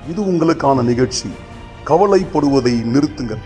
இது உங்களுக்கான நிகழ்ச்சி கவலைப்படுவதை நிறுத்துங்கள்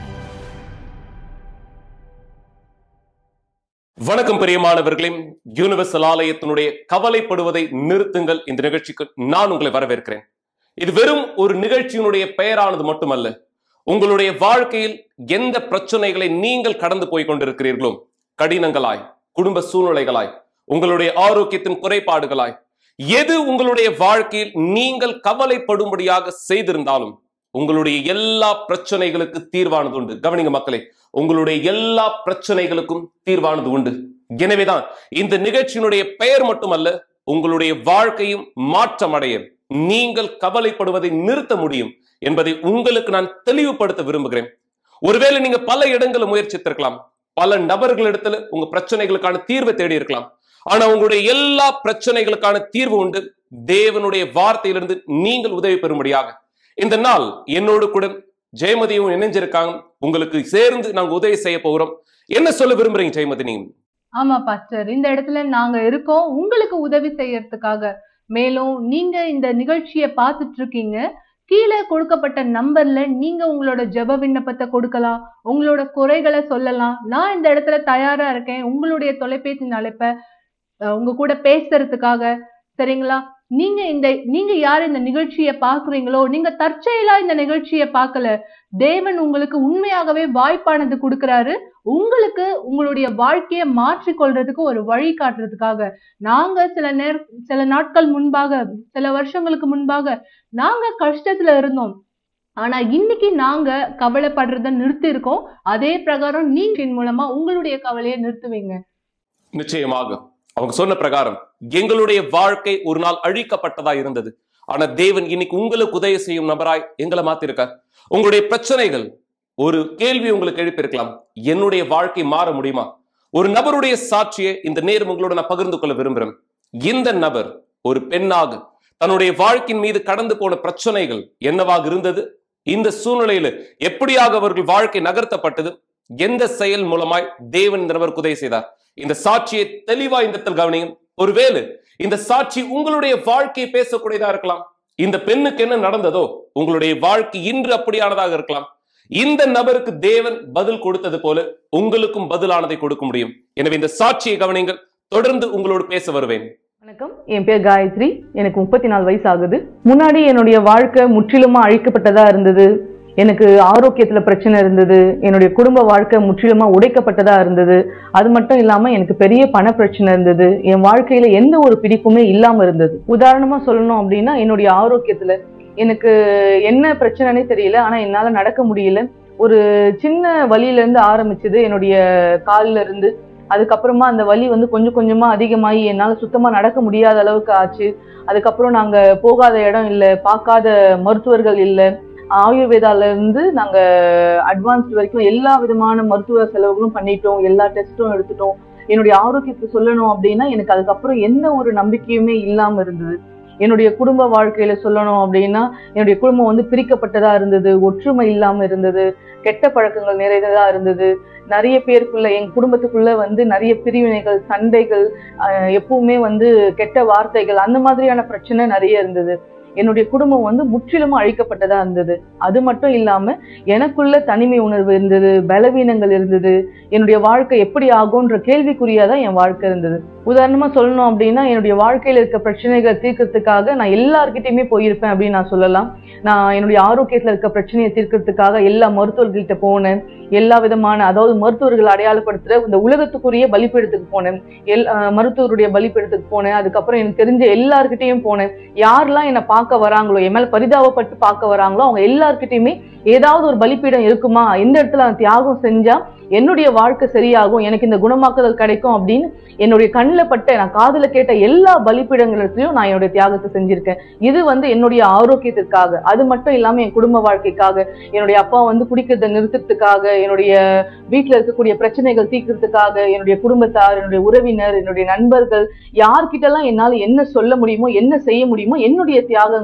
வணக்கம் பிரியமானவர்களே யூனிவர்சல் ஆலயத்தினுடைய கவலைப்படுவதை நிறுத்துங்கள் இந்த நிகழ்ச்சிக்கு நான் உங்களை வரவேற்கிறேன் இது வெறும் ஒரு நிகழ்ச்சியினுடைய பெயரானது மட்டுமல்ல உங்களுடைய வாழ்க்கையில் எந்த பிரச்சனைகளை நீங்கள் கடந்து போய் கொண்டிருக்கிறீர்களோ கடினங்களாய் குடும்ப சூழ்நிலைகளாய் உங்களுடைய ஆரோக்கியத்தின் குறைபாடுகளாய் எது உங்களுடைய வாழ்க்கையில் நீங்கள் கவலைப்படும்படியாக செய்திருந்தாலும் உங்களுடைய எல்லா பிரச்சனைகளுக்கு தீர்வானது உண்டு கவனிங்க மக்களே உங்களுடைய எல்லா பிரச்சனைகளுக்கும் தீர்வானது உண்டு எனவேதான் இந்த நிகழ்ச்சியினுடைய பெயர் மட்டுமல்ல உங்களுடைய வாழ்க்கையும் மாற்றமடைய நீங்கள் கவலைப்படுவதை நிறுத்த முடியும் என்பதை உங்களுக்கு நான் தெளிவுபடுத்த விரும்புகிறேன் ஒருவேளை நீங்க பல இடங்களில் முயற்சித்திருக்கலாம் பல நபர்களிடத்துல உங்க பிரச்சனைகளுக்கான தீர்வை தேடி இருக்கலாம் ஆனா உங்களுடைய எல்லா பிரச்சனைகளுக்கான தீர்வு உண்டு தேவனுடைய வார்த்தையிலிருந்து நீங்கள் உதவி பெறும்படியாக இந்த நாள் என்னோடு கூட ஜெயமதியும் இணைஞ்சிருக்காங்க உங்களுக்கு சேர்ந்து நாங்க உதவி செய்ய போகிறோம் என்ன சொல்ல விரும்புறீங்க ஜெயமதி நீங்க ஆமா பாஸ்டர் இந்த இடத்துல நாங்க இருக்கோம் உங்களுக்கு உதவி செய்யறதுக்காக மேலும் நீங்க இந்த நிகழ்ச்சியை பார்த்துட்டு இருக்கீங்க கீழே கொடுக்கப்பட்ட நம்பர்ல நீங்க உங்களோட ஜெப விண்ணப்பத்தை கொடுக்கலாம் உங்களோட குறைகளை சொல்லலாம் நான் இந்த இடத்துல தயாரா இருக்கேன் உங்களுடைய தொலைபேசி அழைப்ப அஹ், உங்க கூட பேசுறதுக்காக சரிங்களா நீங்க இந்த நீங்க யார் இந்த நிகழ்ச்சியை பாக்குறீங்களோ நீங்க தற்செயலா இந்த நிகழ்ச்சியை பார்க்கல தேவன் உங்களுக்கு உண்மையாகவே வாய்ப்பானது கொடுக்கறாரு உங்களுக்கு உங்களுடைய வாழ்க்கையை மாற்றிக் கொள்றதுக்கு ஒரு வழி காட்டுறதுக்காக நாங்க சில நேர சில நாட்கள் முன்பாக சில வருஷங்களுக்கு முன்பாக நாங்க கஷ்டத்துல இருந்தோம் ஆனா இன்னைக்கு நாங்க கவலைப்படுறத நிறுத்தி இருக்கோம் அதே பிரகாரம் நீங்க இதன் மூலமா உங்களுடைய கவலையை நிறுத்துவீங்க நிச்சயமாக அவங்க சொன்ன பிரகாரம் எங்களுடைய வாழ்க்கை ஒரு நாள் அழிக்கப்பட்டதா இருந்தது ஆனா தேவன் இன்னைக்கு உங்களுக்கு உதவி செய்யும் நபராய் எங்களை மாத்திருக்கார் உங்களுடைய பிரச்சனைகள் ஒரு கேள்வி உங்களுக்கு எழுப்பியிருக்கலாம் என்னுடைய வாழ்க்கை மாற முடியுமா ஒரு நபருடைய சாட்சியை இந்த நேரம் உங்களோட நான் பகிர்ந்து கொள்ள விரும்புறேன் இந்த நபர் ஒரு பெண்ணாக தன்னுடைய வாழ்க்கையின் மீது கடந்து போன பிரச்சனைகள் என்னவாக இருந்தது இந்த சூழ்நிலையில எப்படியாக அவர்கள் வாழ்க்கை நகர்த்தப்பட்டது எந்த செயல் மூலமாய் தேவன் இந்த நபருக்கு உதவி செய்தார் இந்த சாட்சியை தெளிவா இந்த இடத்தில் கவனியும் ஒருவேளை இந்த சாட்சி உங்களுடைய வாழ்க்கையை பேசக்கூடியதா இருக்கலாம் இந்த பெண்ணுக்கு என்ன நடந்ததோ உங்களுடைய வாழ்க்கை இன்று அப்படியானதாக இருக்கலாம் இந்த நபருக்கு தேவன் பதில் கொடுத்தது போல உங்களுக்கும் பதிலானதை கொடுக்க முடியும் எனவே இந்த சாட்சியை கவனிங்கள் தொடர்ந்து உங்களோடு பேச வருவேன் வணக்கம் என் பேர் காயத்ரி எனக்கு முப்பத்தி நாலு வயசு ஆகுது முன்னாடி என்னுடைய வாழ்க்கை முற்றிலுமா அழிக்கப்பட்டதா இருந்தது எனக்கு ஆரோக்கியத்துல பிரச்சனை இருந்தது என்னுடைய குடும்ப வாழ்க்கை முற்றிலுமா உடைக்கப்பட்டதா இருந்தது அது மட்டும் இல்லாம எனக்கு பெரிய பண பிரச்சனை இருந்தது என் வாழ்க்கையில எந்த ஒரு பிடிப்புமே இல்லாம இருந்தது உதாரணமா சொல்லணும் அப்படின்னா என்னுடைய ஆரோக்கியத்துல எனக்கு என்ன பிரச்சனைனே தெரியல ஆனா என்னால நடக்க முடியல ஒரு சின்ன வலியில இருந்து ஆரம்பிச்சது என்னுடைய கால்ல இருந்து அதுக்கப்புறமா அந்த வலி வந்து கொஞ்சம் கொஞ்சமா அதிகமாகி என்னால சுத்தமா நடக்க முடியாத அளவுக்கு ஆச்சு அதுக்கப்புறம் நாங்க போகாத இடம் இல்லை பார்க்காத மருத்துவர்கள் இல்லை ஆயுர்வேதால இருந்து நாங்க அட்வான்ஸ்ட் வரைக்கும் எல்லா விதமான மருத்துவ செலவுகளும் பண்ணிட்டோம் எல்லா டெஸ்ட்டும் எடுத்துட்டோம் என்னுடைய ஆரோக்கியத்தை சொல்லணும் அப்படின்னா எனக்கு அதுக்கப்புறம் எந்த ஒரு நம்பிக்கையுமே இல்லாம இருந்தது என்னுடைய குடும்ப வாழ்க்கையில சொல்லணும் அப்படின்னா என்னுடைய குடும்பம் வந்து பிரிக்கப்பட்டதா இருந்தது ஒற்றுமை இல்லாம இருந்தது கெட்ட பழக்கங்கள் நிறைந்ததா இருந்தது நிறைய பேருக்குள்ள எங்க குடும்பத்துக்குள்ள வந்து நிறைய பிரிவினைகள் சண்டைகள் ஆஹ் எப்பவுமே வந்து கெட்ட வார்த்தைகள் அந்த மாதிரியான பிரச்சனை நிறைய இருந்தது என்னுடைய குடும்பம் வந்து முற்றிலும் அழிக்கப்பட்டதா இருந்தது அது மட்டும் இல்லாம எனக்குள்ள தனிமை உணர்வு இருந்தது பலவீனங்கள் இருந்தது என்னுடைய வாழ்க்கை எப்படி ஆகும்ன்ற கேள்விக்குறியா தான் என் வாழ்க்கை இருந்தது உதாரணமா சொல்லணும் அப்படின்னா என்னுடைய வாழ்க்கையில இருக்க பிரச்சனைகளை தீர்க்கறதுக்காக நான் எல்லார்கிட்டயுமே போயிருப்பேன் அப்படின்னு நான் சொல்லலாம் நான் என்னுடைய ஆரோக்கியத்துல இருக்க பிரச்சனையை தீர்க்கறதுக்காக எல்லா மருத்துவர்கள்கிட்ட போனேன் எல்லா விதமான அதாவது மருத்துவர்கள் அடையாளப்படுத்துற இந்த உலகத்துக்குரிய பலிப்பீடத்துக்கு போனேன் எல் அஹ் மருத்துவருடைய பலிப்பீடத்துக்கு போனேன் அதுக்கப்புறம் எனக்கு தெரிஞ்ச எல்லார்கிட்டயும் போனேன் யாரெல்லாம் என்னை பார்க்க வராங்களோ என் மேல பரிதாபப்பட்டு பார்க்க வராங்களோ அவங்க எல்லார்கிட்டயுமே ஏதாவது ஒரு பலிப்பீடம் இருக்குமா எந்த இடத்துல நான் தியாகம் செஞ்சா என்னுடைய வாழ்க்கை சரியாகும் எனக்கு இந்த குணமாக்குதல் கிடைக்கும் அப்படின்னு என்னுடைய கண்ணில் பட்ட நான் காதுல கேட்ட எல்லா பலிப்பீடங்களிலையும் நான் என்னுடைய தியாகத்தை செஞ்சிருக்கேன் இது வந்து என்னுடைய ஆரோக்கியத்திற்காக அது மட்டும் இல்லாம என் குடும்ப வாழ்க்கைக்காக என்னுடைய அப்பா வந்து குடிக்கிறதை நிறுத்துறதுக்காக என்னுடைய வீட்டுல இருக்கக்கூடிய பிரச்சனைகள் தீர்க்கறதுக்காக என்னுடைய குடும்பத்தார் என்னுடைய உறவினர் என்னுடைய நண்பர்கள் யார்கிட்டலாம் என்னால என்ன சொல்ல முடியுமோ என்ன செய்ய முடியுமோ என்னுடைய தியாகங்களை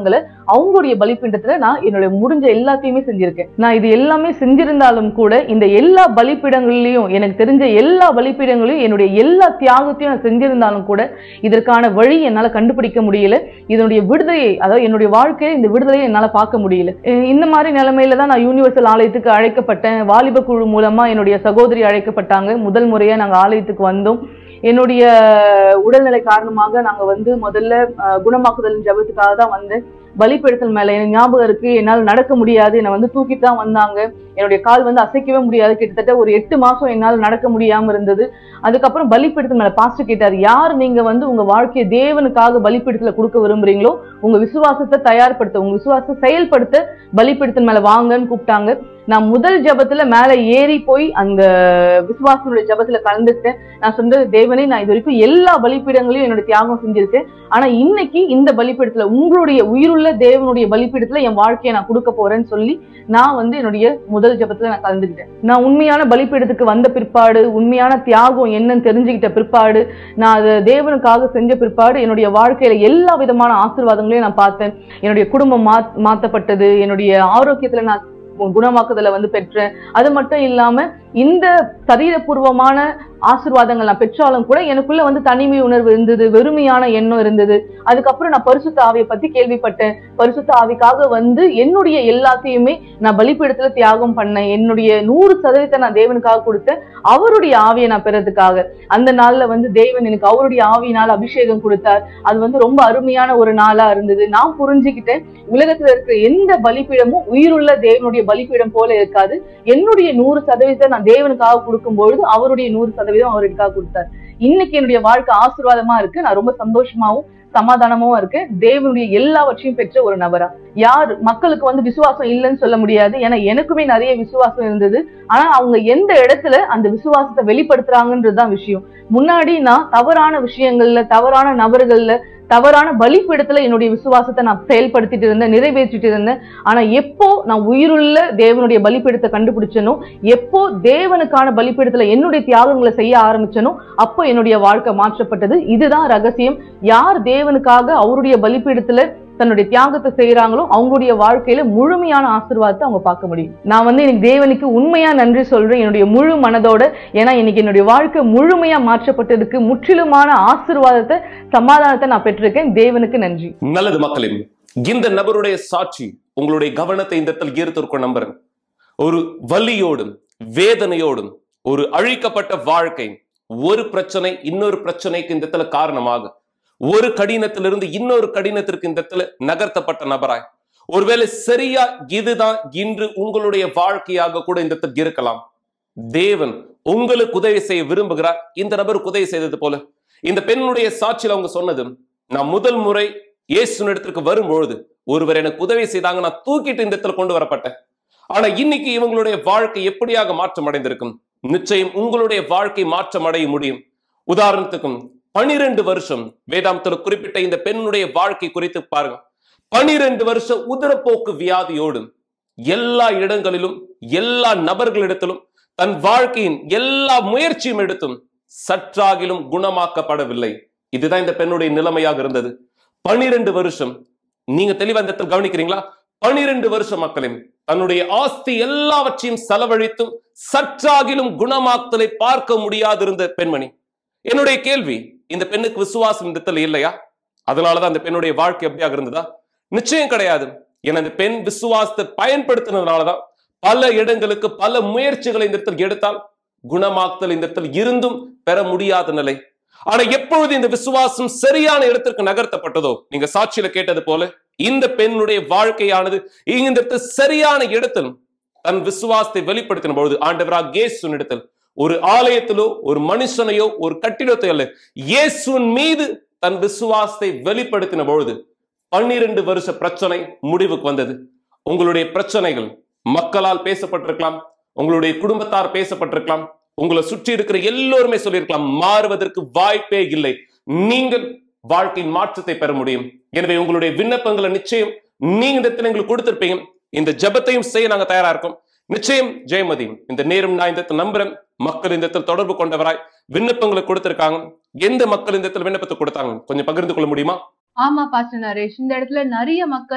அவங்களுடைய பலிபீடத்துல நான் என்னுடைய முடிஞ்ச எல்லாத்தையுமே செஞ்சிருக்கேன் நான் இது எல்லாமே செஞ்சிருந்தாலும் கூட இந்த எல்லா பலிபீடங்கள்லயும் எனக்கு தெரிஞ்ச எல்லா பலிபீடங்களையும் என்னுடைய எல்லா தியாகத்தையும் நான் செஞ்சிருந்தாலும் கூட இதற்கான வழி என்னால கண்டுபிடிக்க முடியல இதனுடைய விடுதலையை அதாவது என்னுடைய வாழ்க்கையில இந்த விடுதலையை என்னால பார்க்க முடியல அஹ் இந்த மாதிரி நிலைமையில தான் நான் யூனிவர்சல் ஆலயத்துக்கு அழைக்கப்பட்டேன் வாலிப குழு மூலமா என்னுடைய சகோதரி அழைக்கப்பட்டாங்க முதல் முறையா நாங்க ஆலயத்துக்கு வந்தோம் என்னுடைய உடல்நிலை காரணமாக நாங்க வந்து முதல்ல அஹ், குணமாக்குதல் ஜபத்துக்காக தான் வந்தேன் பலிப்பெடுத்தல் மேல எனக்கு ஞாபகம் இருக்கு என்னால் நடக்க முடியாது என்னை வந்து தூக்கிட்டு தான் வந்தாங்க என்னுடைய கால் வந்து அசைக்கவே முடியாது கிட்டத்தட்ட ஒரு எட்டு மாசம் என்னால் நடக்க முடியாம இருந்தது அதுக்கப்புறம் பலிப்பீடத்தின் மேல பாஸ்டர் கேட்டார் யார் நீங்க வந்து உங்க வாழ்க்கையை தேவனுக்காக பலிப்பீடத்துல கொடுக்க விரும்புறீங்களோ உங்க விசுவாசத்தை தயார்படுத்த உங்க விசுவாசத்தை செயல்படுத்த பலிப்பீடத்தின் மேல வாங்கன்னு கூப்பிட்டாங்க நான் முதல் ஜெபத்துல மேல ஏறி போய் அந்த விசுவாசனுடைய ஜெபத்துல கலந்துக்கிட்டேன் நான் சொன்னது தேவனே நான் இது வரைக்கும் எல்லா பலிப்பீடங்களையும் என்னோட தியாகம் செஞ்சிருக்கேன் ஆனா இன்னைக்கு இந்த பலிப்பீடத்துல உங்களுடைய உயிருள்ள தேவனுடைய பலிப்பீடத்துல என் வாழ்க்கையை நான் கொடுக்க போறேன்னு சொல்லி நான் வந்து என்னுடைய முதல் ஜெபத்துல நான் கலந்துக்கிட்டேன் நான் உண்மையான பலிப்பீடத்துக்கு வந்த பிற்பாடு உண்மையான தியாகம் என்னன்னு தெரிஞ்சுக்கிட்ட பிற்பாடு நான் அதை தேவனுக்காக செஞ்ச பிற்பாடு என்னுடைய வாழ்க்கையில எல்லா விதமான ஆசீர்வாதங்களையும் நான் பார்த்தேன் என்னுடைய குடும்பம் மா மாத்தப்பட்டது என்னுடைய ஆரோக்கியத்துல நான் குணமாக்குதலை வந்து பெற்றேன் அது மட்டும் இல்லாம இந்த சரீரபூர்வமான ஆசீர்வாதங்கள் நான் பெற்றாலும் கூட எனக்குள்ள வந்து தனிமை உணர்வு இருந்தது வெறுமையான எண்ணம் இருந்தது அதுக்கப்புறம் நான் பரிசுத்த ஆவியை பத்தி கேள்விப்பட்டேன் பரிசுத்த ஆவிக்காக வந்து என்னுடைய எல்லாத்தையுமே நான் பலிப்பீடத்துல தியாகம் பண்ணேன் என்னுடைய நூறு சதவீதத்தை நான் தேவனுக்காக கொடுத்தேன் அவருடைய ஆவியை நான் பெறதுக்காக அந்த நாள்ல வந்து தேவன் எனக்கு அவருடைய ஆவியினால் அபிஷேகம் கொடுத்தார் அது வந்து ரொம்ப அருமையான ஒரு நாளா இருந்தது நான் புரிஞ்சுக்கிட்டேன் உலகத்துல இருக்கிற எந்த பலிப்பீடமும் உயிருள்ள தேவனுடைய பலிப்பீடம் போல இருக்காது என்னுடைய நூறு சதவீதத்தை நான் தேவனுக்காக கொடுக்கும் பொழுது அவருடைய நூறு சதவீதம் அவருக்காக கொடுத்தார் இன்னைக்கு என்னுடைய வாழ்க்கை ஆசீர்வாதமா இருக்கு நான் ரொம்ப சந்தோஷமாவும் சமாதானமாவும் இருக்கேன் தேவனுடைய எல்லாவற்றையும் பெற்ற ஒரு நபரா யார் மக்களுக்கு வந்து விசுவாசம் இல்லைன்னு சொல்ல முடியாது ஏன்னா எனக்குமே நிறைய விசுவாசம் இருந்தது ஆனா அவங்க எந்த இடத்துல அந்த விசுவாசத்தை வெளிப்படுத்துறாங்கன்றதுதான் விஷயம் முன்னாடி நான் தவறான விஷயங்கள்ல தவறான நபர்கள்ல தவறான பலிப்பீடத்துல என்னுடைய விசுவாசத்தை நான் செயல்படுத்திட்டு இருந்தேன் நிறைவேற்றிட்டு இருந்தேன் ஆனா எப்போ நான் உயிருள்ள தேவனுடைய பலிப்பீடத்தை கண்டுபிடிச்சனோ எப்போ தேவனுக்கான பலிப்பீடத்துல என்னுடைய தியாகங்களை செய்ய ஆரம்பிச்சனோ அப்போ என்னுடைய வாழ்க்கை மாற்றப்பட்டது இதுதான் ரகசியம் யார் தேவனுக்காக அவருடைய பலிப்பீடத்துல தன்னுடைய தியாகத்தை செய்யறாங்களோ அவங்களுடைய வாழ்க்கையில முழுமையான ஆசீர்வாதத்தை அவங்க பார்க்க முடியும் நான் வந்து எனக்கு தேவனுக்கு உண்மையா நன்றி சொல்றேன் என்னுடைய முழு மனதோட ஏன்னா இன்னைக்கு என்னுடைய வாழ்க்கை முழுமையா மாற்றப்பட்டதுக்கு முற்றிலுமான ஆசீர்வாதத்தை சமாதானத்தை நான் பெற்றிருக்கேன் தேவனுக்கு நன்றி நல்லது மக்களே இந்த நபருடைய சாட்சி உங்களுடைய கவனத்தை இந்த இடத்தில் ஈர்த்திருக்கும் நம்புறேன் ஒரு வலியோடும் வேதனையோடும் ஒரு அழிக்கப்பட்ட வாழ்க்கை ஒரு பிரச்சனை இன்னொரு பிரச்சனைக்கு இந்த இடத்துல காரணமாக ஒரு கடினத்திலிருந்து இன்னொரு கடினத்திற்கு இந்த இடத்துல நகர்த்தப்பட்ட நபராய் ஒருவேளை சரியா இதுதான் இன்று உங்களுடைய வாழ்க்கையாக கூட இந்த இடத்துல இருக்கலாம் தேவன் உங்களுக்கு உதவி செய்ய விரும்புகிறார் இந்த நபருக்கு உதவி செய்தது போல இந்த பெண்ணுடைய சாட்சியில் அவங்க சொன்னது நான் முதல் முறை இயேசு இடத்திற்கு வரும்பொழுது ஒருவர் எனக்கு உதவி செய்தாங்க நான் தூக்கிட்டு இந்த இடத்துல கொண்டு வரப்பட்டேன் ஆனா இன்னைக்கு இவங்களுடைய வாழ்க்கை எப்படியாக மாற்றம் அடைந்திருக்கும் நிச்சயம் உங்களுடைய வாழ்க்கை மாற்றம் அடைய முடியும் உதாரணத்துக்கும் பனிரெண்டு வருஷம் வேதாந்தத்தில் குறிப்பிட்ட இந்த பெண்ணுடைய வாழ்க்கை குறித்து பாருங்க பனிரெண்டு வருஷம் உதரப்போக்கு வியாதியோடு எல்லா இடங்களிலும் எல்லா நபர்களிடத்திலும் தன் வாழ்க்கையின் எல்லா முயற்சியும் எடுத்தும் சற்றாகிலும் குணமாக்கப்படவில்லை இதுதான் இந்த பெண்ணுடைய நிலைமையாக இருந்தது பனிரெண்டு வருஷம் நீங்க தெளிவா இந்த இடத்தில் கவனிக்கிறீங்களா பனிரெண்டு வருஷம் மக்களின் தன்னுடைய ஆஸ்தி எல்லாவற்றையும் செலவழித்தும் சற்றாகிலும் குணமாக்கலை பார்க்க முடியாதிருந்த பெண்மணி என்னுடைய கேள்வி இந்த பெண்ணுக்கு விசுவாசம் இந்த இடத்துல இல்லையா அதனாலதான் அந்த பெண்ணுடைய வாழ்க்கை எப்படியாக இருந்ததா நிச்சயம் கிடையாது ஏன்னா இந்த பெண் விசுவாசத்தை பயன்படுத்தினதுனாலதான் பல இடங்களுக்கு பல முயற்சிகளை இந்த இடத்தில் எடுத்தால் குணமாக்குதல் இந்த இடத்தில் இருந்தும் பெற முடியாத நிலை ஆனா எப்பொழுது இந்த விசுவாசம் சரியான இடத்திற்கு நகர்த்தப்பட்டதோ நீங்க சாட்சியில கேட்டது போல இந்த பெண்ணுடைய வாழ்க்கையானது இந்த இடத்தில் சரியான இடத்தில் தன் விசுவாசத்தை வெளிப்படுத்தின பொழுது ஆண்டவராக இயேசுவின் இடத்தில் ஒரு ஆலயத்திலோ ஒரு மனுஷனையோ ஒரு கட்டிடத்தை அல்ல இயேசுவின் மீது தன் விசுவாசத்தை வெளிப்படுத்தின பொழுது பன்னிரண்டு வருஷ பிரச்சனை முடிவுக்கு வந்தது உங்களுடைய பிரச்சனைகள் மக்களால் பேசப்பட்டிருக்கலாம் உங்களுடைய குடும்பத்தார் பேசப்பட்டிருக்கலாம் உங்களை சுற்றி இருக்கிற எல்லோருமே சொல்லியிருக்கலாம் மாறுவதற்கு வாய்ப்பே இல்லை நீங்கள் வாழ்க்கையின் மாற்றத்தை பெற முடியும் எனவே உங்களுடைய விண்ணப்பங்களை நிச்சயம் நீங்க இந்த இடத்துல எங்களுக்கு கொடுத்திருப்பீங்க இந்த ஜெபத்தையும் செய்ய நாங்க தயாரா இருக்கோம் நிச்சயம் ஜெயமதி இந்த நேரம் நான் இந்த இடத்துல நம்புறேன் மக்கள் இந்த இடத்துல தொடர்பு கொண்டவராய் விண்ணப்பங்களை கொடுத்திருக்காங்க எந்த மக்கள் இந்த இடத்துல விண்ணப்பத்தை கொடுத்தாங்க கொஞ்சம் பகிர்ந்து கொள்ள முடியுமா ஆமா பாஸ்டர் நரேஷ் இந்த இடத்துல நிறைய மக்கள்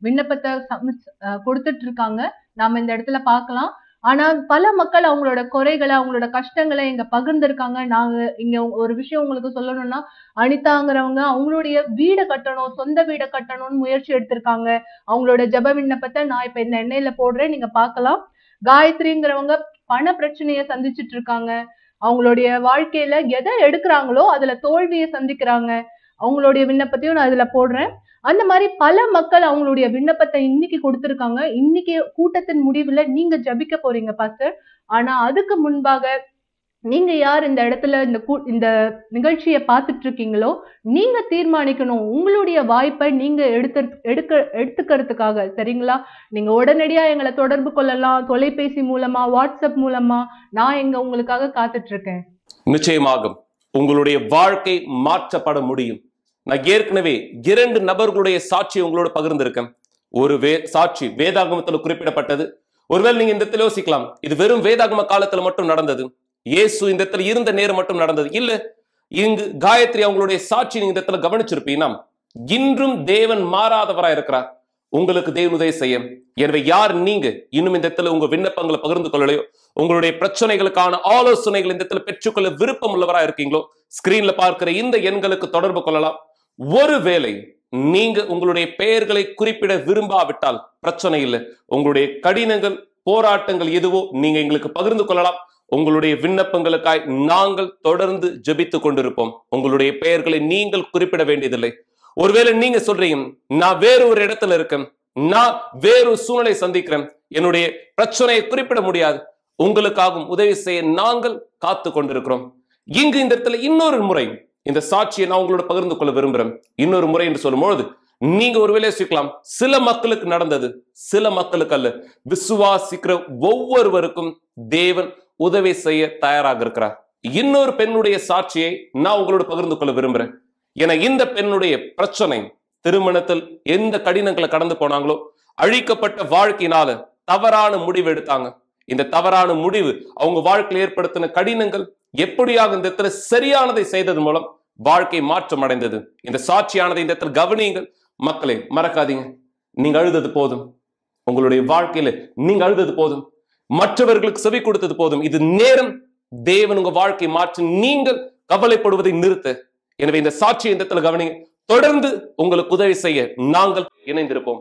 விண்ணப்பத்தை சம- அஹ் கொடுத்துட்டு இருக்காங்க நாம இந்த இடத்துல பார்க்கலாம் ஆனா பல மக்கள் அவங்களோட குறைகளை அவங்களோட கஷ்டங்களை இங்க பகிர்ந்திருக்காங்க நாங்க இங்க ஒரு விஷயம் உங்களுக்கு சொல்லணும்னா அனிதாங்கிறவங்க அவங்களுடைய வீடை கட்டணும் சொந்த வீடை கட்டணும்னு முயற்சி எடுத்திருக்காங்க அவங்களோட ஜெப விண்ணப்பத்தை நான் இப்ப இந்த எண்ணெயில போடுறேன் நீங்க பார்க்கலாம் காயத்ரிங்கிறவங்க பண பிரச்சனைய சந்திச்சுட்டு இருக்காங்க அவங்களுடைய வாழ்க்கையில எதை எடுக்கிறாங்களோ அதுல தோல்வியை சந்திக்கிறாங்க அவங்களுடைய விண்ணப்பத்தையும் நான் இதுல போடுறேன் அந்த மாதிரி பல மக்கள் அவங்களுடைய விண்ணப்பத்தை இன்னைக்கு கொடுத்திருக்காங்க இன்னைக்கு கூட்டத்தின் முடிவுல நீங்க ஜபிக்க போறீங்க பாஸ்டர் ஆனா அதுக்கு முன்பாக நீங்க யார் இந்த இடத்துல இந்த கூ இந்த நிகழ்ச்சியை பார்த்துட்டு இருக்கீங்களோ நீங்க தீர்மானிக்கணும் உங்களுடைய வாய்ப்பை நீங்க எடுத்து எடுக்க எடுத்துக்கிறதுக்காக சரிங்களா நீங்க உடனடியா எங்களை தொடர்பு கொள்ளலாம் தொலைபேசி மூலமா வாட்ஸ்அப் மூலமா நான் எங்க உங்களுக்காக காத்துட்டு இருக்கேன் நிச்சயமாக உங்களுடைய வாழ்க்கை மாற்றப்பட முடியும் நான் ஏற்கனவே இரண்டு நபர்களுடைய சாட்சியை உங்களோட பகிர்ந்திருக்கேன் ஒரு வே சாட்சி வேதாகமத்துல குறிப்பிடப்பட்டது ஒருவேளை நீங்க இந்த இடத்துல யோசிக்கலாம் இது வெறும் வேதாகம காலத்துல மட்டும் நடந்தது இயேசு இந்த இடத்துல இருந்த நேரம் மட்டும் நடந்தது இல்ல இங்கு காயத்ரி அவங்களுடைய சாட்சி நீங்க இந்த இடத்துல கவனிச்சிருப்பீங்கன்னா இன்றும் தேவன் மாறாதவரா இருக்கிறார் உங்களுக்கு தேவன் உதவி செய்ய எனவே யார் நீங்க இன்னும் இந்த இடத்துல உங்க விண்ணப்பங்களை பகிர்ந்து கொள்ளலையோ உங்களுடைய பிரச்சனைகளுக்கான ஆலோசனைகள் இந்த இடத்துல பெற்றுக்கொள்ள விருப்பம் உள்ளவரா இருக்கீங்களோ ஸ்கிரீன்ல பார்க்கிற இந்த எண்களுக்கு தொடர்பு கொள்ளலாம் ஒருவேளை நீங்க உங்களுடைய பெயர்களை குறிப்பிட விரும்பாவிட்டால் பிரச்சனை இல்லை உங்களுடைய கடினங்கள் போராட்டங்கள் எதுவோ நீங்க எங்களுக்கு பகிர்ந்து கொள்ளலாம் உங்களுடைய விண்ணப்பங்களுக்காய் நாங்கள் தொடர்ந்து ஜெபித்துக் கொண்டிருப்போம் உங்களுடைய பெயர்களை நீங்கள் குறிப்பிட வேண்டியதில்லை ஒருவேளை நீங்க சொல்றீங்க நான் வேற ஒரு இடத்துல இருக்கேன் நான் வேறொரு சூழ்நிலை சந்திக்கிறேன் என்னுடைய பிரச்சனையை குறிப்பிட முடியாது உங்களுக்காகவும் உதவி செய்ய நாங்கள் காத்து கொண்டிருக்கிறோம் இங்கு இந்த இடத்துல இன்னொரு முறை இந்த சாட்சியை நான் உங்களோட பகிர்ந்து கொள்ள விரும்புறேன் இன்னொரு முறை என்று சொல்லும்பொழுது நீங்க ஒருவேளை யோசிக்கலாம் சில மக்களுக்கு நடந்தது சில மக்களுக்கு அல்ல விசுவாசிக்கிற ஒவ்வொருவருக்கும் தேவன் உதவி செய்ய தயாராக இருக்கிறார் இன்னொரு பெண்ணுடைய சாட்சியை நான் உங்களோட பகிர்ந்து கொள்ள விரும்புறேன் என இந்த பெண்ணுடைய பிரச்சனை திருமணத்தில் எந்த கடினங்களை கடந்து போனாங்களோ அழிக்கப்பட்ட வாழ்க்கையினால தவறான முடிவு எடுத்தாங்க இந்த தவறான முடிவு அவங்க வாழ்க்கையில் ஏற்படுத்தின கடினங்கள் எப்படியாக இந்த இடத்துல சரியானதை செய்தது மூலம் வாழ்க்கை மாற்றம் அடைந்தது இந்த சாட்சியானதை இந்த இடத்துல கவனியுங்கள் மக்களே மறக்காதீங்க நீங்க அழுதது போதும் உங்களுடைய வாழ்க்கையில நீங்க அழுதது போதும் மற்றவர்களுக்கு செவி கொடுத்தது போதும் இது நேரம் தேவன் உங்க வாழ்க்கை மாற்றி நீங்கள் கவலைப்படுவதை நிறுத்த எனவே இந்த சாட்சியை இந்த இடத்துல கவனிங்க தொடர்ந்து உங்களுக்கு உதவி செய்ய நாங்கள் இணைந்திருப்போம்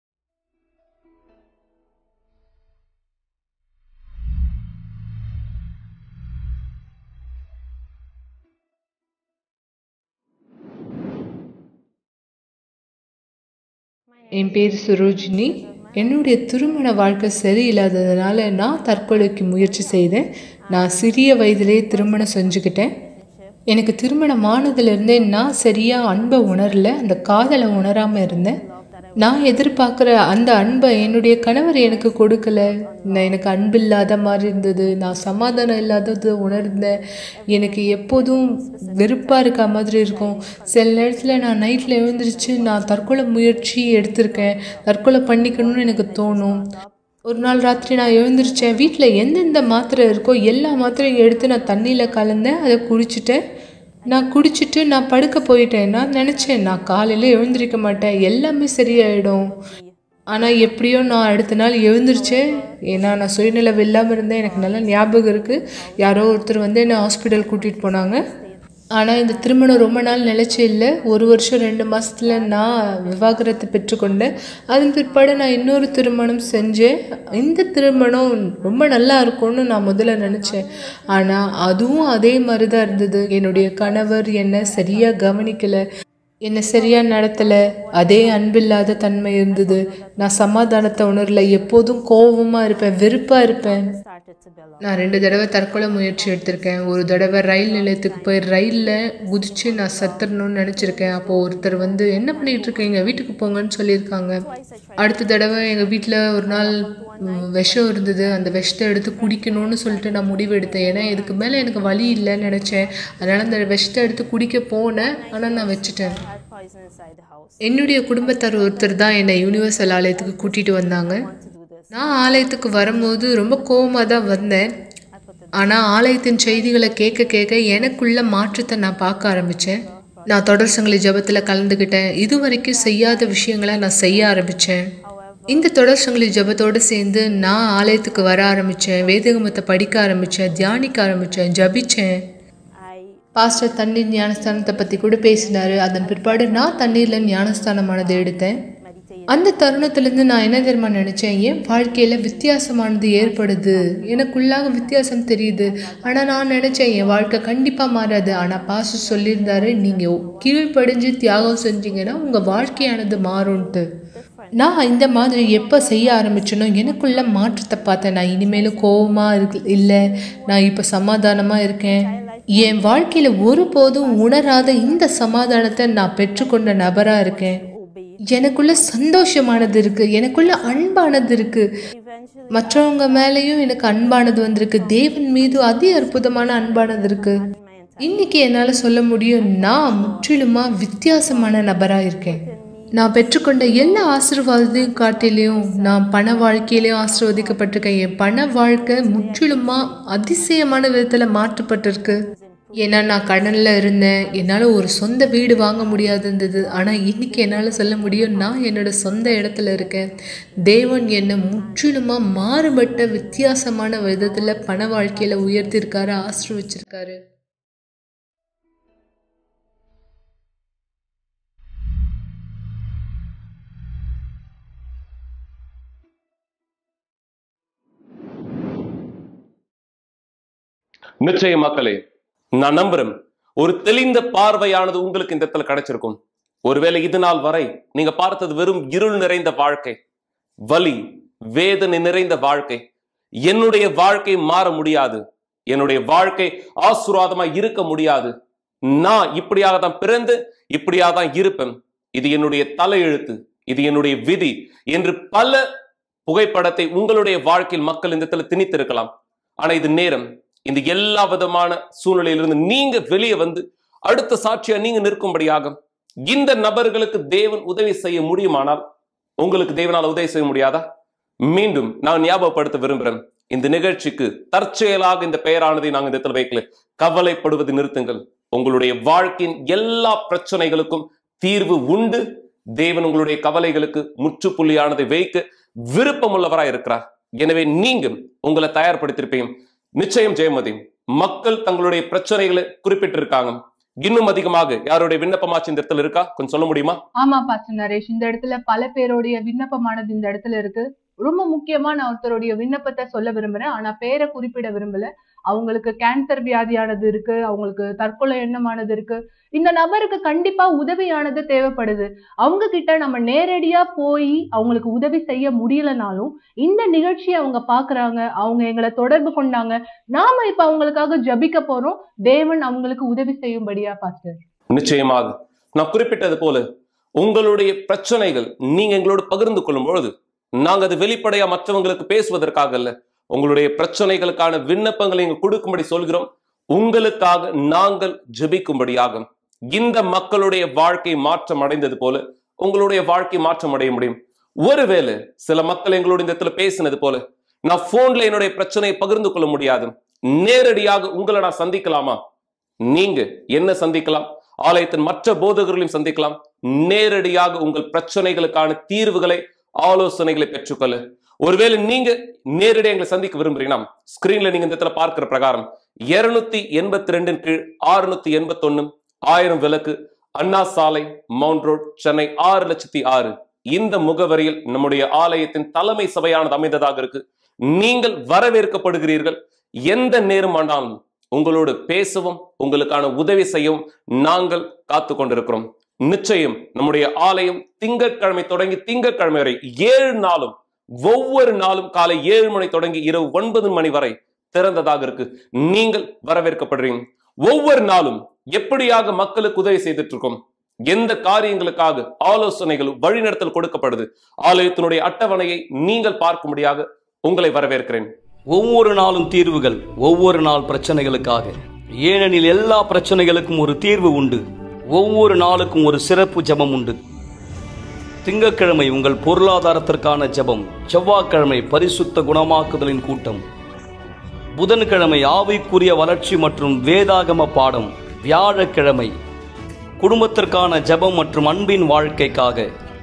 என் பேர் சுரோஜினி என்னுடைய திருமண வாழ்க்கை சரியில்லாததுனால நான் தற்கொலைக்கு முயற்சி செய்தேன் நான் சிறிய வயதிலே திருமணம் செஞ்சுக்கிட்டேன் எனக்கு திருமணம் ஆனதுலேருந்தே நான் சரியாக அன்பை உணரல அந்த காதலை உணராமல் இருந்தேன் நான் எதிர்பார்க்குற அந்த அன்பை என்னுடைய கணவர் எனக்கு கொடுக்கல நான் எனக்கு அன்பு இல்லாத மாதிரி இருந்தது நான் சமாதானம் இல்லாதது உணர்ந்தேன் எனக்கு எப்போதும் வெறுப்பாக இருக்க மாதிரி இருக்கும் சில நேரத்தில் நான் நைட்டில் எழுந்திரிச்சு நான் தற்கொலை முயற்சி எடுத்திருக்கேன் தற்கொலை பண்ணிக்கணும்னு எனக்கு தோணும் ஒரு நாள் ராத்திரி நான் எழுந்திரிச்சேன் வீட்டில் எந்தெந்த மாத்திரை இருக்கோ எல்லா மாத்திரையும் எடுத்து நான் தண்ணியில் கலந்தேன் அதை குடிச்சிட்டேன் நான் குடிச்சிட்டு நான் படுக்க போயிட்டேன் நான் நினச்சேன் நான் காலையில் எழுந்திருக்க மாட்டேன் எல்லாமே சரியாயிடும் ஆனால் எப்படியோ நான் அடுத்த நாள் எழுந்திரிச்சேன் ஏன்னா நான் சுயநிலவு இல்லாமல் இருந்தேன் எனக்கு நல்லா ஞாபகம் இருக்குது யாரோ ஒருத்தர் வந்து என்னை ஹாஸ்பிட்டல் கூட்டிகிட்டு போனாங்க ஆனால் இந்த திருமணம் ரொம்ப நாள் நிலைச்சி இல்லை ஒரு வருஷம் ரெண்டு மாசத்துல நான் விவாகரத்து பெற்றுக்கொண்டேன் அதன் பிற்பாடு நான் இன்னொரு திருமணம் செஞ்சேன் இந்த திருமணம் ரொம்ப நல்லா இருக்கும்னு நான் முதல்ல நினச்சேன் ஆனால் அதுவும் அதே மாதிரி தான் இருந்தது என்னுடைய கணவர் என்னை சரியாக கவனிக்கலை என்னை சரியாக நடத்தலை அதே அன்பில்லாத தன்மை இருந்தது நான் சமாதானத்தை உணரல எப்போதும் கோபமாக இருப்பேன் வெறுப்பாக இருப்பேன் நான் ரெண்டு தடவை தற்கொலை முயற்சி எடுத்திருக்கேன் ஒரு தடவை ரயில் நிலையத்துக்கு போய் ரயிலில் குதிச்சு நான் சத்துறணும்னு நினச்சிருக்கேன் அப்போது ஒருத்தர் வந்து என்ன பண்ணிட்டு இருக்கீங்க வீட்டுக்கு போங்கன்னு சொல்லியிருக்காங்க அடுத்த தடவை எங்கள் வீட்டில் ஒரு நாள் ம், விஷம் இருந்தது அந்த விஷத்தை எடுத்து குடிக்கணும்னு சொல்லிட்டு நான் முடிவு எடுத்தேன் ஏன்னா இதுக்கு மேலே எனக்கு வழி இல்லைன்னு நினச்சேன் அதனால் அந்த விஷத்தை எடுத்து குடிக்க போனேன் ஆனால் நான் வச்சுட்டேன் என்னுடைய குடும்பத்தார் ஒருத்தர் தான் என்னை யூனிவர்சல் ஆலயத்துக்கு கூட்டிகிட்டு வந்தாங்க நான் ஆலயத்துக்கு வரும்போது ரொம்ப கோவமாக தான் வந்தேன் ஆனால் ஆலயத்தின் செய்திகளை கேட்க கேட்க எனக்குள்ள மாற்றத்தை நான் பார்க்க ஆரம்பித்தேன் நான் தொடர் சங்கிலி ஜெபத்தில் கலந்துக்கிட்டேன் இது வரைக்கும் செய்யாத விஷயங்களை நான் செய்ய ஆரம்பித்தேன் இந்த தொடர் சங்கிலி ஜெபத்தோடு சேர்ந்து நான் ஆலயத்துக்கு வர ஆரம்பித்தேன் வேதகமத்தை படிக்க ஆரம்பித்தேன் தியானிக்க ஆரம்பித்தேன் ஜபித்தேன் பாஸ்டர் தண்ணீர் ஞானஸ்தானத்தை பற்றி கூட பேசினாரு அதன் பிற்பாடு நான் தண்ணீரில் ஞானஸ்தானமானதை எடுத்தேன் அந்த தருணத்திலேருந்து நான் என்ன தெரியுமா நினச்சேன் என் வாழ்க்கையில் வித்தியாசமானது ஏற்படுது எனக்குள்ளாக வித்தியாசம் தெரியுது ஆனால் நான் நினச்சேன் என் வாழ்க்கை கண்டிப்பாக மாறாது ஆனால் பாஸ்டர் சொல்லியிருந்தாரு நீங்கள் கீழ்ப்படிஞ்சு தியாகம் செஞ்சீங்கன்னா உங்கள் வாழ்க்கையானது மாறும்ன்ட்டு நான் இந்த மாதிரி எப்போ செய்ய ஆரம்பிச்சேனோ எனக்குள்ள மாற்றத்தை பார்த்தேன் நான் இனிமேலும் கோவமாக இருக்கு இல்லை நான் இப்போ சமாதானமாக இருக்கேன் என் வாழ்க்கையில் ஒருபோதும் உணராத இந்த சமாதானத்தை நான் பெற்றுக்கொண்ட நபராக இருக்கேன் எனக்குள்ள சந்தோஷமானது இருக்கு எனக்குள்ள அன்பானது இருக்கு மற்றவங்க மேலேயும் எனக்கு அன்பானது வந்திருக்கு தேவன் மீது அதி அற்புதமான அன்பானது இருக்கு இன்னைக்கு என்னால் சொல்ல முடியும் நான் முற்றிலுமா வித்தியாசமான நபராக இருக்கேன் நான் பெற்றுக்கொண்ட எல்லா ஆசீர்வாதத்தையும் காட்டிலையும் நான் பண வாழ்க்கையிலையும் ஆசீர்வதிக்கப்பட்டிருக்கேன் என் பண வாழ்க்கை முற்றிலுமா அதிசயமான விதத்தில் மாற்றப்பட்டிருக்கு ஏன்னா நான் கடனில் இருந்தேன் என்னால் ஒரு சொந்த வீடு வாங்க முடியாது இருந்தது ஆனால் இன்னைக்கு என்னால் சொல்ல முடியும் நான் என்னோட சொந்த இடத்துல இருக்கேன் தேவன் என்னை முற்றிலுமாக மாறுபட்ட வித்தியாசமான விதத்தில் பண வாழ்க்கையில் உயர்த்திருக்காரு ஆசீர்வச்சிருக்காரு நிச்சயம் மக்களே நான் நம்புறேன் ஒரு தெளிந்த பார்வையானது உங்களுக்கு இந்த இடத்துல கிடைச்சிருக்கும் ஒருவேளை இது நாள் வரை நீங்க பார்த்தது வெறும் இருள் நிறைந்த வாழ்க்கை வலி வேதனை நிறைந்த வாழ்க்கை என்னுடைய வாழ்க்கை மாற முடியாது என்னுடைய வாழ்க்கை ஆசீர்வாதமா இருக்க முடியாது நான் இப்படியாக தான் பிறந்து இப்படியாக தான் இருப்பேன் இது என்னுடைய தலையெழுத்து இது என்னுடைய விதி என்று பல புகைப்படத்தை உங்களுடைய வாழ்க்கையில் மக்கள் இந்த இடத்துல திணித்திருக்கலாம் ஆனா இது நேரம் இந்த எல்லா விதமான சூழ்நிலையிலிருந்து நீங்க வெளியே வந்து அடுத்த சாட்சியா நீங்க நிற்கும்படியாக இந்த நபர்களுக்கு தேவன் உதவி செய்ய முடியுமானால் உங்களுக்கு தேவனால் உதவி செய்ய முடியாதா மீண்டும் நான் ஞாபகப்படுத்த விரும்புகிறேன் இந்த நிகழ்ச்சிக்கு தற்செயலாக இந்த பெயரானதை நாங்கள் இந்த இடத்துல வைக்கல கவலைப்படுவது நிறுத்துங்கள் உங்களுடைய வாழ்க்கையின் எல்லா பிரச்சனைகளுக்கும் தீர்வு உண்டு தேவன் உங்களுடைய கவலைகளுக்கு முற்றுப்புள்ளியானதை வைக்க விருப்பமுள்ளவராய் இருக்கிறார் எனவே நீங்க உங்களை தயார்படுத்திருப்பீங்க நிச்சயம் ஜெயமதி மக்கள் தங்களுடைய பிரச்சனைகளை குறிப்பிட்டிருக்காங்க இன்னும் அதிகமாக யாருடைய விண்ணப்பமாச்சு இந்த இடத்துல இருக்கா கொஞ்சம் சொல்ல முடியுமா ஆமா பாஸ்டர் நரேஷ் இந்த இடத்துல பல பேருடைய விண்ணப்பமானது இந்த இடத்துல இருக்கு ரொம்ப முக்கியமா நான் ஒருத்தருடைய விண்ணப்பத்தை சொல்ல விரும்புறேன் ஆனா பேரை குறிப்பிட விரும்பல அவங்களுக்கு கேன்சர் வியாதியானது இருக்கு அவங்களுக்கு தற்கொலை எண்ணமானது இருக்கு இந்த நபருக்கு கண்டிப்பா உதவியானது தேவைப்படுது அவங்க கிட்ட நம்ம நேரடியா போய் அவங்களுக்கு உதவி செய்ய முடியலனாலும் இந்த நிகழ்ச்சியை அவங்க பாக்குறாங்க அவங்க எங்களை தொடர்பு கொண்டாங்க நாம இப்ப அவங்களுக்காக ஜபிக்க போறோம் தேவன் அவங்களுக்கு உதவி செய்யும்படியா பாஸ்டர் நிச்சயமாக நான் குறிப்பிட்டது போல உங்களுடைய பிரச்சனைகள் நீங்க எங்களோடு பகிர்ந்து கொள்ளும் பொழுது நாங்க அது வெளிப்படையா மற்றவங்களுக்கு பேசுவதற்காக அல்ல உங்களுடைய பிரச்சனைகளுக்கான விண்ணப்பங்களை இங்க கொடுக்கும்படி சொல்கிறோம் உங்களுக்காக நாங்கள் ஜெபிக்கும்படியாக இந்த மக்களுடைய வாழ்க்கை மாற்றம் அடைந்தது போல உங்களுடைய வாழ்க்கை மாற்றம் அடைய முடியும் ஒருவேளை சில மக்கள் எங்களோட இந்த இடத்துல பேசினது போல நான் போன்ல என்னுடைய பிரச்சனையை பகிர்ந்து கொள்ள முடியாது நேரடியாக உங்களை நான் சந்திக்கலாமா நீங்க என்ன சந்திக்கலாம் ஆலயத்தின் மற்ற போதகர்களையும் சந்திக்கலாம் நேரடியாக உங்கள் பிரச்சனைகளுக்கான தீர்வுகளை ஆலோசனைகளை பெற்றுக்கொள்ள ஒருவேளை நீங்க நேரடியாக எங்களை சந்திக்க விரும்புறீங்கன்னா ஸ்கிரீன்ல நீங்க இந்த இடத்துல பார்க்கிற பிரகாரம் இருநூத்தி எண்பத்தி ரெண்டின் கீழ் ஆறுநூத்தி எண்பத்தி ஒன்னு ஆயிரம் விளக்கு அண்ணா சாலை மவுண்ட் ரோட் சென்னை ஆறு லட்சத்தி ஆறு இந்த முகவரியில் நம்முடைய ஆலயத்தின் தலைமை சபையானது அமைந்ததாக இருக்கு நீங்கள் வரவேற்கப்படுகிறீர்கள் எந்த நேரம் ஆனாலும் உங்களோடு பேசவும் உங்களுக்கான உதவி செய்யவும் நாங்கள் காத்து கொண்டிருக்கிறோம் நிச்சயம் நம்முடைய ஆலயம் திங்கட்கிழமை தொடங்கி திங்கட்கிழமை வரை ஏழு நாளும் ஒவ்வொரு நாளும் காலை ஏழு மணி தொடங்கி இரவு ஒன்பது மணி வரை திறந்ததாக இருக்கு நீங்கள் வரவேற்கப்படுறீங்க ஒவ்வொரு நாளும் எப்படியாக மக்களுக்கு உதவி செய்துட்டு இருக்கோம் எந்த காரியங்களுக்காக ஆலோசனைகள் வழிநடத்தல் கொடுக்கப்படுது ஆலயத்தினுடைய அட்டவணையை நீங்கள் பார்க்கும்படியாக உங்களை வரவேற்கிறேன் ஒவ்வொரு நாளும் தீர்வுகள் ஒவ்வொரு நாள் பிரச்சனைகளுக்காக ஏனெனில் எல்லா பிரச்சனைகளுக்கும் ஒரு தீர்வு உண்டு ஒவ்வொரு நாளுக்கும் ஒரு சிறப்பு ஜெபம் உண்டு திங்கட்கிழமை உங்கள் பொருளாதாரத்திற்கான ஜெபம் செவ்வாய்க்கிழமை பரிசுத்த குணமாக்குதலின் கூட்டம் புதன்கிழமை ஆவிக்குரிய வளர்ச்சி மற்றும் வேதாகம பாடம் வியாழக்கிழமை குடும்பத்திற்கான ஜெபம் மற்றும் அன்பின் வாழ்க்கைக்காக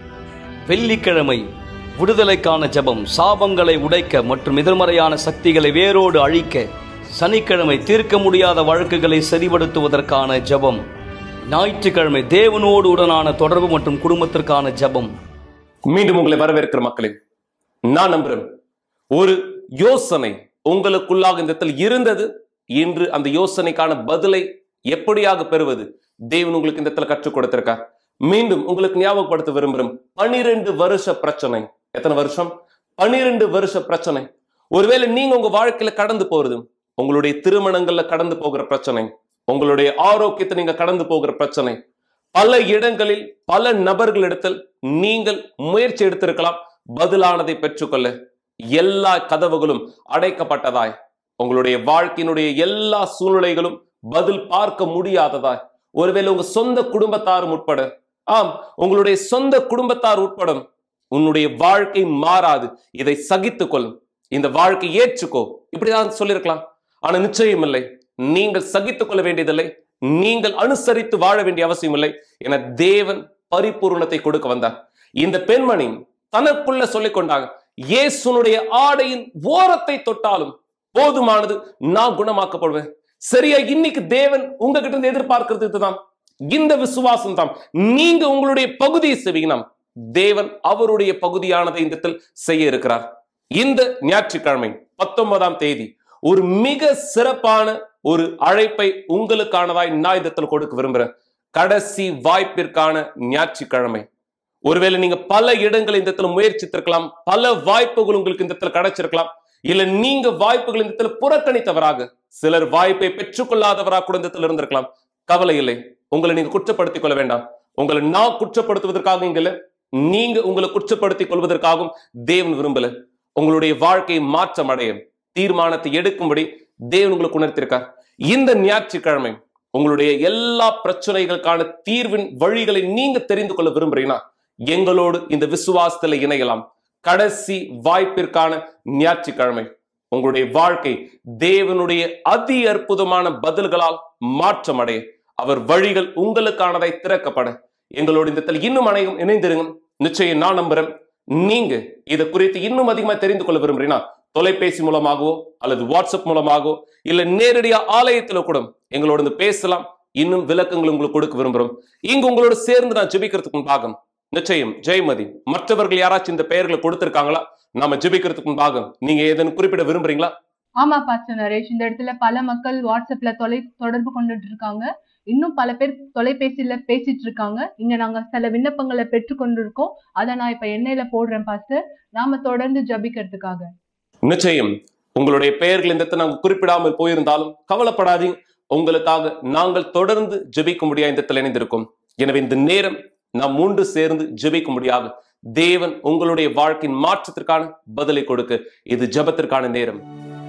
வெள்ளிக்கிழமை விடுதலைக்கான ஜெபம் சாபங்களை உடைக்க மற்றும் எதிர்மறையான சக்திகளை வேரோடு அழிக்க சனிக்கிழமை தீர்க்க முடியாத வழக்குகளை சரிபடுத்துவதற்கான ஜெபம் ஞாயிற்றுக்கிழமை தேவனோடு உடனான தொடர்பு மற்றும் குடும்பத்திற்கான ஜெபம் மீண்டும் உங்களை வரவேற்கிற மக்களே நான் நம்புறேன் ஒரு யோசனை உங்களுக்குள்ளாக இந்த இடத்தில் இருந்தது இன்று அந்த யோசனைக்கான பதிலை எப்படியாக பெறுவது தேவன் உங்களுக்கு இந்த இடத்துல கற்றுக் கொடுத்திருக்கார் மீண்டும் உங்களுக்கு ஞாபகப்படுத்த விரும்புகிறேன் பனிரெண்டு வருஷ பிரச்சனை எத்தனை வருஷம் பனிரெண்டு வருஷ பிரச்சனை ஒருவேளை நீங்க உங்க வாழ்க்கையில கடந்து போறது உங்களுடைய திருமணங்கள்ல கடந்து போகிற பிரச்சனை உங்களுடைய ஆரோக்கியத்தை நீங்க கடந்து போகிற பிரச்சனை பல இடங்களில் பல நபர்களிடத்தில் நீங்கள் முயற்சி எடுத்திருக்கலாம் பதிலானதை பெற்றுக்கொள்ள எல்லா கதவுகளும் அடைக்கப்பட்டதாய் உங்களுடைய வாழ்க்கையினுடைய எல்லா சூழ்நிலைகளும் பதில் பார்க்க முடியாததாய் ஒருவேளை உங்க சொந்த குடும்பத்தாரும் உட்பட ஆம் உங்களுடைய சொந்த குடும்பத்தார் உட்பட உன்னுடைய வாழ்க்கை மாறாது இதை சகித்துக்கொள் இந்த வாழ்க்கை ஏற்றுக்கோ இப்படிதான் சொல்லியிருக்கலாம் ஆனா நிச்சயம் இல்லை நீங்கள் சகித்துக் கொள்ள வேண்டியதில்லை நீங்கள் அனுசரித்து வாழ வேண்டிய அவசியம் இல்லை என தேவன் பரிபூர்ணத்தை கொடுக்க வந்தார் இந்த பெண்மணி தனக்குள்ள சொல்லிக் கொண்டாங்க இயேசுனுடைய ஆடையின் ஓரத்தை தொட்டாலும் போதுமானது நான் குணமாக்கப்படுவேன் சரியா இன்னைக்கு தேவன் உங்ககிட்ட இருந்து எதிர்பார்க்கிறது இதுதான் இந்த விசுவாசம் தான் நீங்க உங்களுடைய பகுதியை செய்வீங்கன்னா தேவன் அவருடைய பகுதியானதை இந்த இடத்தில் செய்ய இருக்கிறார் இந்த ஞாயிற்றுக்கிழமை பத்தொன்பதாம் தேதி ஒரு மிக சிறப்பான ஒரு அழைப்பை உங்களுக்கானதாய் நான் இந்த இடத்துல கொடுக்க விரும்புறேன் கடைசி வாய்ப்பிற்கான ஞாயிற்றுக்கிழமை ஒருவேளை நீங்க பல இடங்கள் இந்த இடத்துல முயற்சித்திருக்கலாம் பல வாய்ப்புகள் உங்களுக்கு இந்த இடத்துல கிடைச்சிருக்கலாம் இல்ல நீங்க வாய்ப்புகள் இந்த இடத்துல புறக்கணித்தவராக சிலர் வாய்ப்பை பெற்றுக்கொள்ளாதவராக கூட இந்த இடத்துல இருந்திருக்கலாம் கவலை இல்லை உங்களை நீங்க குற்றப்படுத்திக் கொள்ள வேண்டாம் உங்களை நான் குற்றப்படுத்துவதற்காக இங்க இல்ல நீங்க உங்களை குற்றப்படுத்திக் கொள்வதற்காகவும் தேவன் விரும்பல உங்களுடைய வாழ்க்கையை மாற்றம் அடைய தீர்மானத்தை எடுக்கும்படி தேவன் உங்களுக்கு உணர்த்திருக்கார் இந்த ஞாயிற்றுக்கிழமை உங்களுடைய எல்லா பிரச்சனைகளுக்கான தீர்வின் வழிகளை நீங்க தெரிந்து கொள்ள விரும்புறீங்கன்னா எங்களோடு இந்த விசுவாசத்துல இணையலாம் கடைசி வாய்ப்பிற்கான ஞாயிற்றுக்கிழமை உங்களுடைய வாழ்க்கை தேவனுடைய அதி அற்புதமான பதில்களால் மாற்றம் அடைய அவர் வழிகள் உங்களுக்கானதை திறக்கப்பட எங்களோடு இந்த இடத்துல இன்னும் அனைவரும் இணைந்திருங்க நிச்சயம் நான் நம்புறேன் நீங்க இதை குறித்து இன்னும் அதிகமா தெரிந்து கொள்ள விரும்புறீங்கன்னா தொலைபேசி மூலமாகவோ அல்லது வாட்ஸ்அப் மூலமாகவோ இல்ல நேரடியா ஆலயத்துல கூட எங்களோட இருந்து பேசலாம் இன்னும் விளக்கங்கள் உங்களுக்கு கொடுக்க விரும்புறோம் இங்க உங்களோட சேர்ந்து நான் ஜெபிக்கிறதுக்கு முன்பாக நிச்சயம் ஜெயமதி மற்றவர்கள் யாராச்சும் இந்த பெயர்களை கொடுத்திருக்காங்களா நாம ஜெபிக்கிறதுக்கு முன்பாக நீங்க ஏதேனும் குறிப்பிட விரும்புறீங்களா ஆமா பாஸ்டர் நரேஷ் இந்த இடத்துல பல மக்கள் வாட்ஸ்அப்ல தொலை தொடர்பு கொண்டுட்டு இருக்காங்க இன்னும் பல பேர் தொலைபேசியில பேசிட்டு இருக்காங்க இங்க நாங்க சில விண்ணப்பங்களை பெற்று கொண்டிருக்கோம் அதை நான் இப்ப எண்ணெயில போடுறேன் பாஸ்டர் நாம தொடர்ந்து ஜபிக்கிறதுக்காக நிச்சயம் உங்களுடைய பெயர்கள் இந்த இடத்துல நாங்கள் குறிப்பிடாமல் போயிருந்தாலும் கவலைப்படாதீங்க உங்களுக்காக நாங்கள் தொடர்ந்து ஜெபிக்க முடியாது இந்த இடத்துல இணைந்திருக்கோம் எனவே இந்த நேரம் நாம் மூன்று சேர்ந்து ஜெபிக்க முடியாது தேவன் உங்களுடைய வாழ்க்கையின் மாற்றத்திற்கான பதிலை கொடுக்க இது ஜெபத்திற்கான நேரம்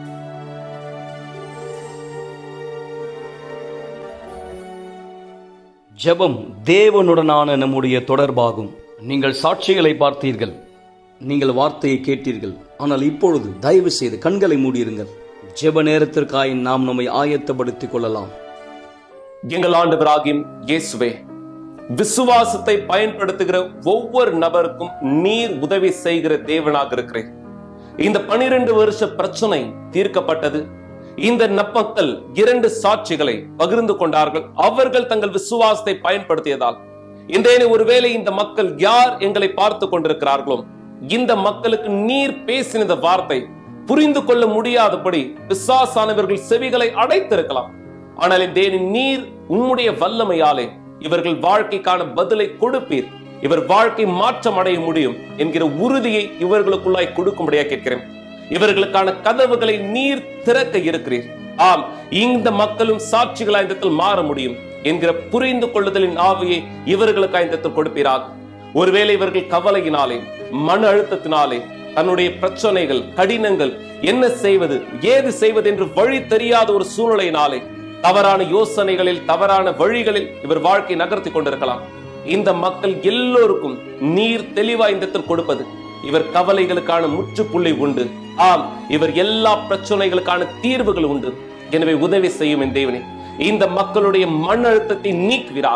ஜெபம் தேவனுடனான நம்முடைய தொடர்பாகும் நீங்கள் சாட்சிகளை பார்த்தீர்கள் நீங்கள் வார்த்தையை கேட்டீர்கள் ஆனால் இப்பொழுது தயவு செய்து கண்களை மூடியிருங்கள் ஜெப நேரத்திற்காய் நாம் நம்மை ஆயத்தப்படுத்திக் கொள்ளலாம் எங்கள் ஆண்டவராகியும் இயேசுவே விசுவாசத்தை பயன்படுத்துகிற ஒவ்வொரு நபருக்கும் நீர் உதவி செய்கிற தேவனாக இருக்கிறேன் இந்த பனிரெண்டு வருஷ பிரச்சனை தீர்க்கப்பட்டது இந்த நப்பக்கள் இரண்டு சாட்சிகளை பகிர்ந்து கொண்டார்கள் அவர்கள் தங்கள் விசுவாசத்தை பயன்படுத்தியதால் இந்த ஒருவேளை இந்த மக்கள் யார் எங்களை பார்த்து கொண்டிருக்கிறார்களோ இந்த மக்களுக்கு நீர் பேசின இந்த வார்த்தை புரிந்து கொள்ள முடியாதபடி பிசாசானவர்கள் செவிகளை அடைத்திருக்கலாம் ஆனால் இந்த நீர் உம்முடைய வல்லமையாலே இவர்கள் வாழ்க்கைக்கான பதிலை கொடுப்பீர் இவர் வாழ்க்கை மாற்றம் அடைய முடியும் என்கிற உறுதியை இவர்களுக்குள்ளாய் கொடுக்கும்படியா கேட்கிறேன் இவர்களுக்கான கதவுகளை நீர் திறக்க இருக்கிறீர் ஆம் இந்த மக்களும் சாட்சிகளாய் இந்த இடத்தில் மாற முடியும் என்கிற புரிந்து கொள்ளுதலின் ஆவியை இவர்களுக்காய் இந்த இடத்தில் கொடுப்பீராக ஒருவேளை இவர்கள் கவலையினாலே மன அழுத்தத்தினாலே தன்னுடைய பிரச்சனைகள் கடினங்கள் என்ன செய்வது ஏது செய்வது என்று வழி தெரியாத ஒரு சூழ்நிலையினாலே தவறான யோசனைகளில் தவறான வழிகளில் இவர் வாழ்க்கை நகர்த்தி கொண்டிருக்கலாம் இந்த மக்கள் எல்லோருக்கும் நீர் தெளிவா இந்த இடத்தில் கொடுப்பது இவர் கவலைகளுக்கான முற்றுப்புள்ளி உண்டு ஆம் இவர் எல்லா பிரச்சனைகளுக்கான தீர்வுகள் உண்டு எனவே உதவி செய்யும் என் தேவனே இந்த மக்களுடைய மன அழுத்தத்தை நீக்குவீராக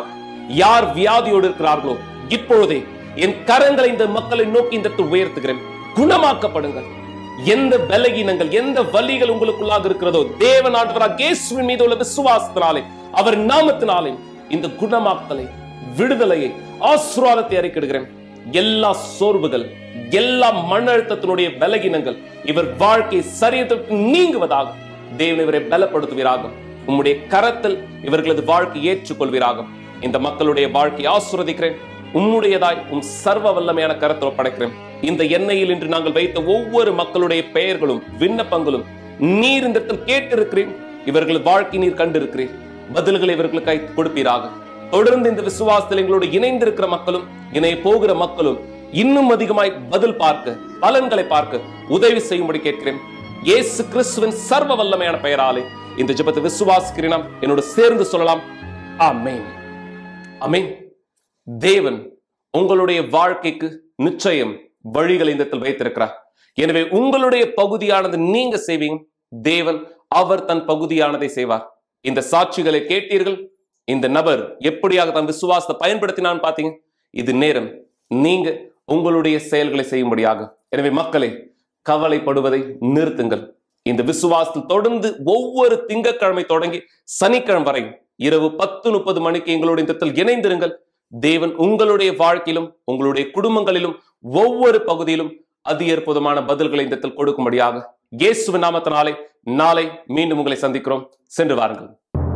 யார் வியாதியோடு இருக்கிறார்களோ இப்பொழுதே என் கரங்களை இந்த மக்களை நோக்கி இந்த இடத்தில் உயர்த்துகிறேன் குணமாக்கப்படுங்கள் எந்த பலகீனங்கள் எந்த வலிகள் உங்களுக்குள்ளாக இருக்கிறதோ தேவன் ஆண்டவராக இயேசுவின் மீது உள்ள விசுவாசத்தினாலே அவர் நாமத்தினாலே இந்த குணமாக்கலை விடுதலையை ஆசீர்வாதத்தை அறிக்கிடுகிறேன் எல்லா சோர்வுகள் எல்லா மன அழுத்தத்தினுடைய பலகீனங்கள் இவர் வாழ்க்கை சரியத்திற்கு நீங்குவதாக தேவன் இவரை பலப்படுத்துவீராக உம்முடைய கரத்தில் இவர்களது வாழ்க்கை ஏற்றுக்கொள்வீராக இந்த மக்களுடைய வாழ்க்கையை ஆசுரதிக்கிறேன் உம்முடையதாய் உம் சர்வ வல்லமையான கரத்தில் ஒப்படைக்கிறேன் இந்த எண்ணெயில் இன்று நாங்கள் வைத்த ஒவ்வொரு மக்களுடைய பெயர்களும் விண்ணப்பங்களும் நீர் இந்த இடத்தில் கேட்டிருக்கிறேன் இவர்கள் வாழ்க்கை நீர் கண்டிருக்கிறீர் பதில்களை இவர்களுக்காய் கொடுப்பீராக தொடர்ந்து இந்த விசுவாசத்தில் எங்களோடு இணைந்திருக்கிற மக்களும் இணைய போகிற மக்களும் இன்னும் அதிகமாய் பதில் பார்க்க பலன்களை பார்க்க உதவி செய்யும்படி கேட்கிறேன் இயேசு கிறிஸ்துவின் சர்வ வல்லமையான பெயராலே இந்த ஜெபத்தை விசுவாசிக்கிறேன் நாம் என்னோட சேர்ந்து சொல்லலாம் ஆமென் ஆமென் தேவன் உங்களுடைய வாழ்க்கைக்கு நிச்சயம் வழிகளை இந்த இடத்தில் வைத்திருக்கிறார் எனவே உங்களுடைய பகுதியானது நீங்க செய்வீங்க தேவன் அவர் தன் பகுதியானதை செய்வார் இந்த சாட்சிகளை கேட்டீர்கள் இந்த நபர் எப்படியாக தன் விசுவாசத்தை பயன்படுத்தினான்னு பாத்தீங்க இது நேரம் நீங்க உங்களுடைய செயல்களை செய்யும்படியாக எனவே மக்களே கவலைப்படுவதை நிறுத்துங்கள் இந்த விசுவாசத்தில் தொடர்ந்து ஒவ்வொரு திங்கட்கிழமை தொடங்கி சனிக்கிழமை வரை இரவு பத்து முப்பது மணிக்கு எங்களோட இந்த இடத்தில் இணைந்திருங்கள் தேவன் உங்களுடைய வாழ்க்கையிலும் உங்களுடைய குடும்பங்களிலும் ஒவ்வொரு பகுதியிலும் அதி அற்புதமான பதில்களை இந்த இடத்தில் கொடுக்கும்படியாக இயேசுவின் நாமத்தினாலே நாளை மீண்டும் உங்களை சந்திக்கிறோம் சென்று வாருங்கள்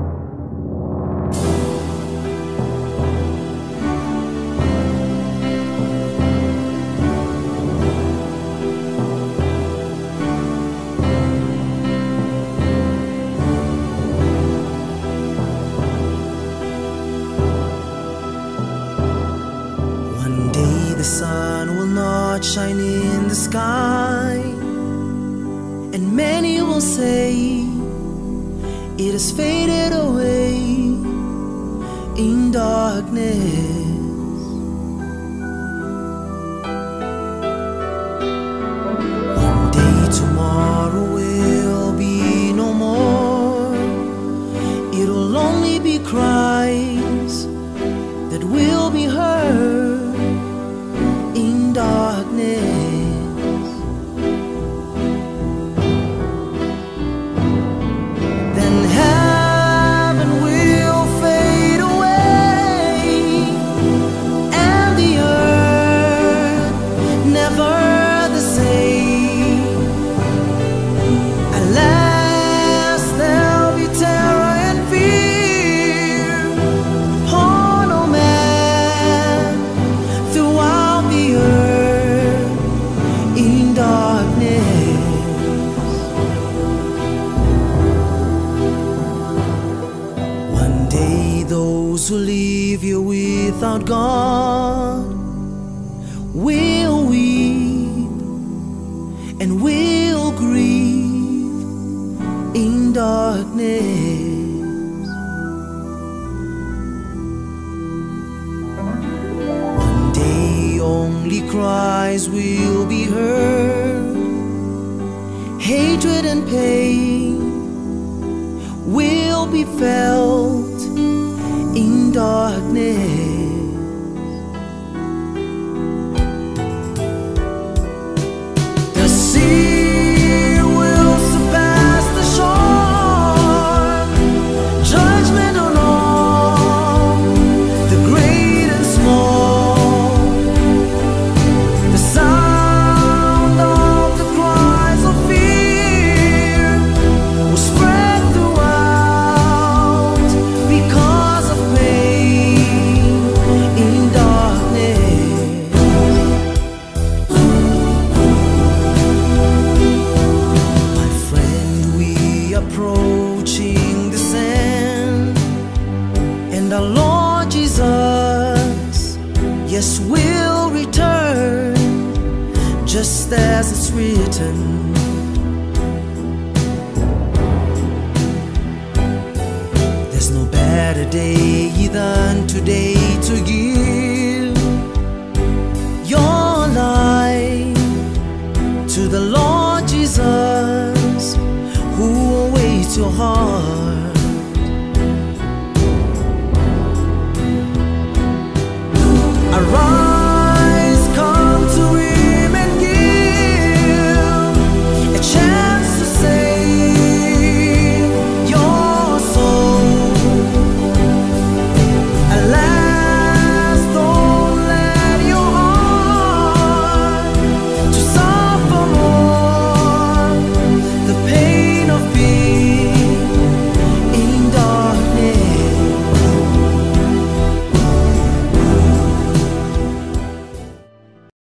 One day the sun will not shine in the sky, and many will say it has faded away in darkness. One day tomorrow will be no more, it'll only be cries that will be heard in darkness. Then heaven will fade away, and the earth never the same. Alas, there'll be terror and fear upon all man throughout the earth in darkness. One day, those who live here without God will weep and will grieve in darkness. One day only cries will be heard, hatred and pain will be felt in darkness. The sea will surpass the shore. Judgment on all, the great and small. The sound of the cries of fear will spread throughout because of pain in darkness. My friend, we approaching the sand, and our Lord Jesus, yes, will return, just as it's written. There's no better day than today to give